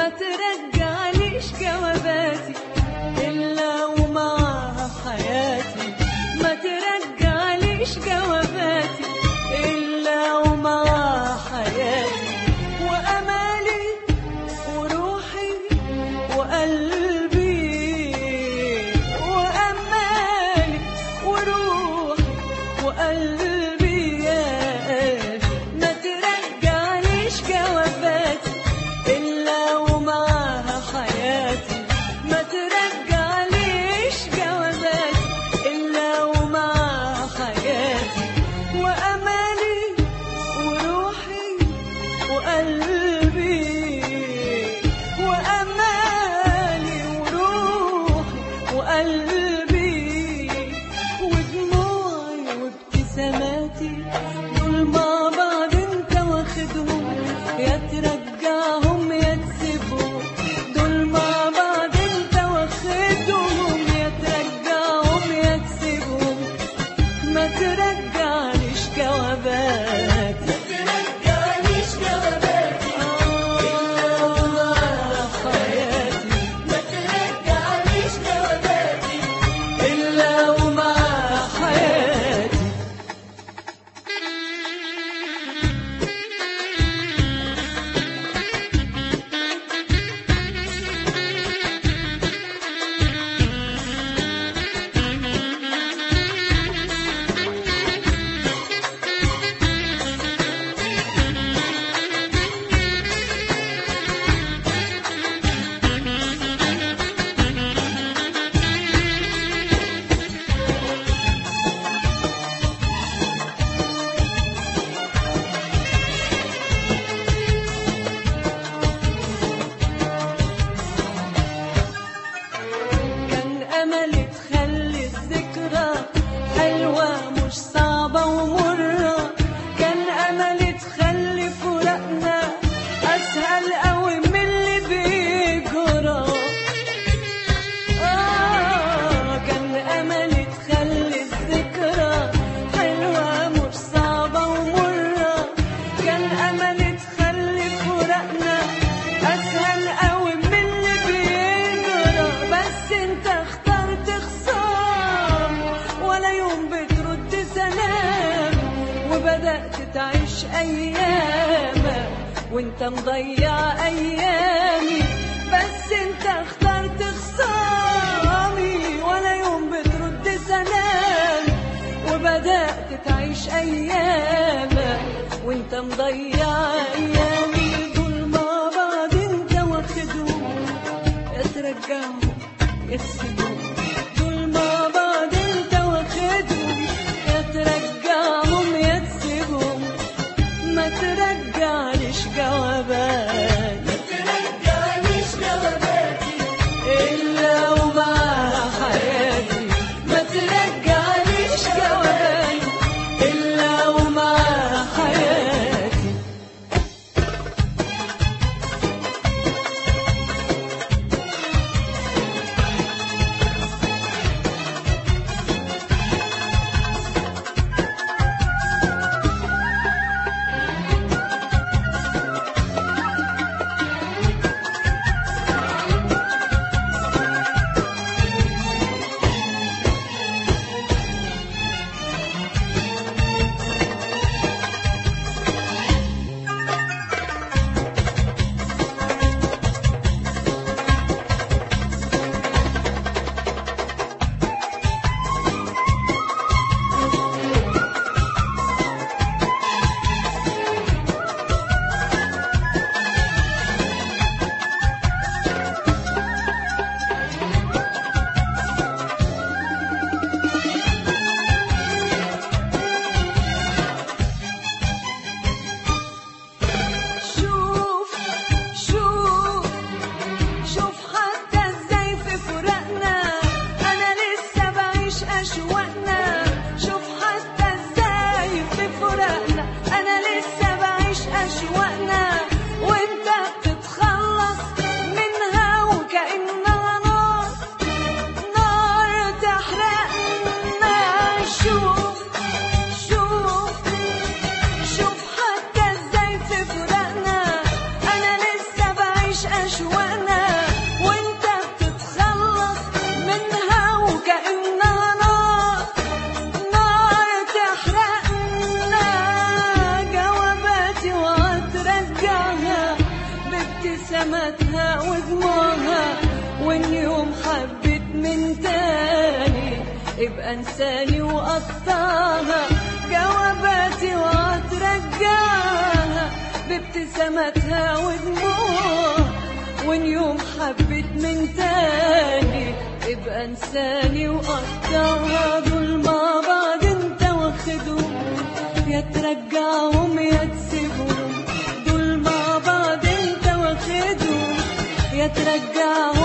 ما ترجعليش جواباتي إلا ومعها حياتي ما ترجعليش جواباتي إلا ومعها حياتي وأمالي وروحي وقلبي وأمالي وروحي وقلبي يا ما ترجعليش جواباتي إلا ومعها حياتي ما ترجعليش جواباتي إلا ومعها حياتي وأمالي وروحي وقلبي وأمالي وروحي وقلبي ودموعي وابتساماتي دول مع بعض انت واخدهم يا ترجعهم يا تسيبهم دول مع بعض انت واخدهم يا ترجعهم يا تسيبهم ما ترجعليش جواباتي ترجعليش جواباتي آه حياتي ما ترجعليش جواباتي إلا ومع حياتي كان أملي تخلي الذكرى حلوة مش صعبة ومرة كان أملي تخلي فراقنا أسهل قوي من اللي بيجرى آه كان أملي تخلي الذكرى حلوة مش صعبة ومرة كان أملي تخلي فراقنا أسهل قوي من اللي بيجرى بس أنت اخترت خسارة ولا يوم بترد سلام وبدأت تعيش أيامك وانت مضيع أيامي بس انت اخترت خصامي ولا يوم بترد سلام وبدأت تعيش أيامك وانت مضيع أيامي دول مع بعض انت واخدهم يا ترجعهم يا تسيبهم دول مع بعض انت واخدهم يا ترجعهم يا تسيبهم ما ترجعليش جوابات ترجعليش جواباتي إلا ومع حياتي ما ترجعليش جوابات إلا ومع حياتي بابتسامتها ودموعها وان يوم حبت من تاني ابقى انساني وقطعها جواباتي وهترجعها بابتسامتها ودموعها وان يوم حبت من تاني ابقى انساني وقطعها دول مع بعض انت واخدهم يا ترجعهم يا تسيبهم دول مع بعض انت واخدهم يا ترجعهم